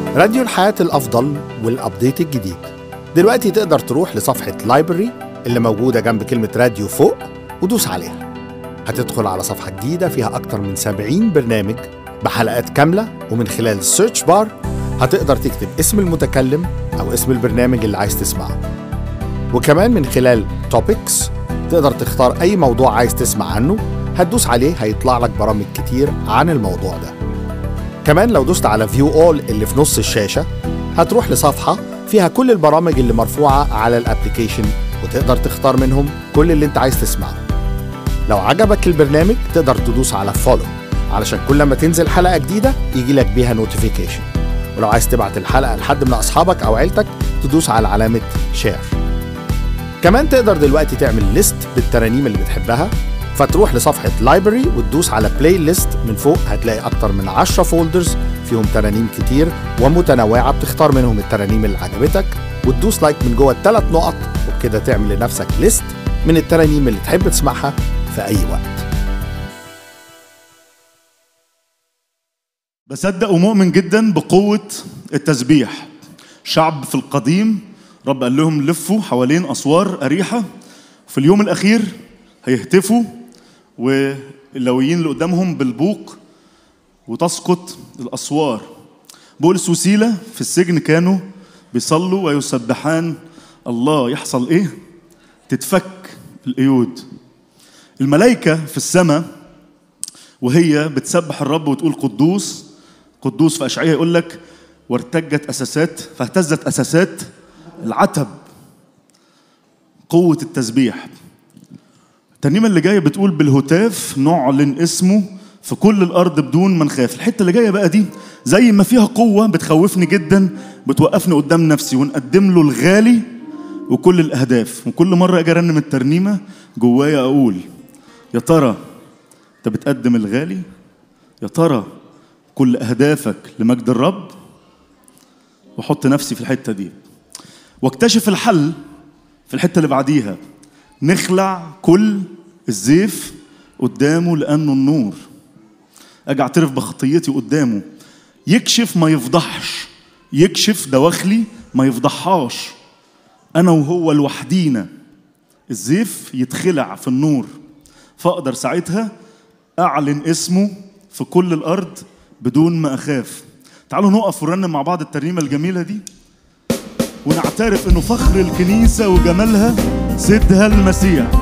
راديو الحياة الأفضل والأبديت الجديد دلوقتي تقدر تروح لصفحة لايبرري اللي موجودة جنب كلمة راديو فوق ودوس عليها هتدخل على صفحة جديدة فيها أكتر من 70 برنامج بحلقات كاملة ومن خلال السيرش بار هتقدر تكتب اسم المتكلم أو اسم البرنامج اللي عايز تسمعه وكمان من خلال توبكس تقدر تختار أي موضوع عايز تسمع عنه هتدوس عليه هيطلع لك برامج كتير عن الموضوع ده كمان لو دوست على فيو اول اللي في نص الشاشة هتروح لصفحة فيها كل البرامج اللي مرفوعة على الابليكيشن وتقدر تختار منهم كل اللي انت عايز تسمعه لو عجبك البرنامج تقدر تدوس على فولو علشان كل ما تنزل حلقة جديدة يجي لك بيها نوتيفيكيشن ولو عايز تبعت الحلقة لحد من أصحابك أو عيلتك تدوس على علامة شير كمان تقدر دلوقتي تعمل ليست بالترانيم اللي بتحبها فتروح لصفحة لايبرري وتدوس على بلاي ليست من فوق هتلاقي أكتر من 10 فولدرز فيهم ترانيم كتير ومتنوعة بتختار منهم الترانيم اللي عجبتك وتدوس لايك من جوه الثلاث نقط وبكده تعمل لنفسك ليست من الترانيم اللي تحب تسمعها في أي وقت بصدق ومؤمن جدا بقوة التسبيح شعب في القديم رب قال لهم لفوا حوالين أسوار أريحة في اليوم الأخير هيهتفوا واللويين اللي قدامهم بالبوق وتسقط الأسوار بولس وسيلة في السجن كانوا بيصلوا ويسبحان الله يحصل إيه؟ تتفك القيود الملائكة في السماء وهي بتسبح الرب وتقول قدوس قدوس في أشعية يقول لك وارتجت أساسات فاهتزت أساسات العتب قوة التسبيح الترنيمة اللي جاية بتقول بالهتاف نعلن اسمه في كل الأرض بدون ما نخاف الحتة اللي جاية بقى دي زي ما فيها قوة بتخوفني جدا بتوقفني قدام نفسي ونقدم له الغالي وكل الأهداف وكل مرة أجي أرنم الترنيمة جوايا أقول يا ترى أنت بتقدم الغالي يا ترى كل أهدافك لمجد الرب وأحط نفسي في الحتة دي واكتشف الحل في الحتة اللي بعديها نخلع كل الزيف قدامه لأنه النور أجي أعترف بخطيتي قدامه يكشف ما يفضحش يكشف دواخلي ما يفضحهاش أنا وهو لوحدينا الزيف يتخلع في النور فأقدر ساعتها أعلن اسمه في كل الأرض بدون ما أخاف تعالوا نقف ونرنم مع بعض الترنيمة الجميلة دي ونعترف انه فخر الكنيسة وجمالها سيدها المسيح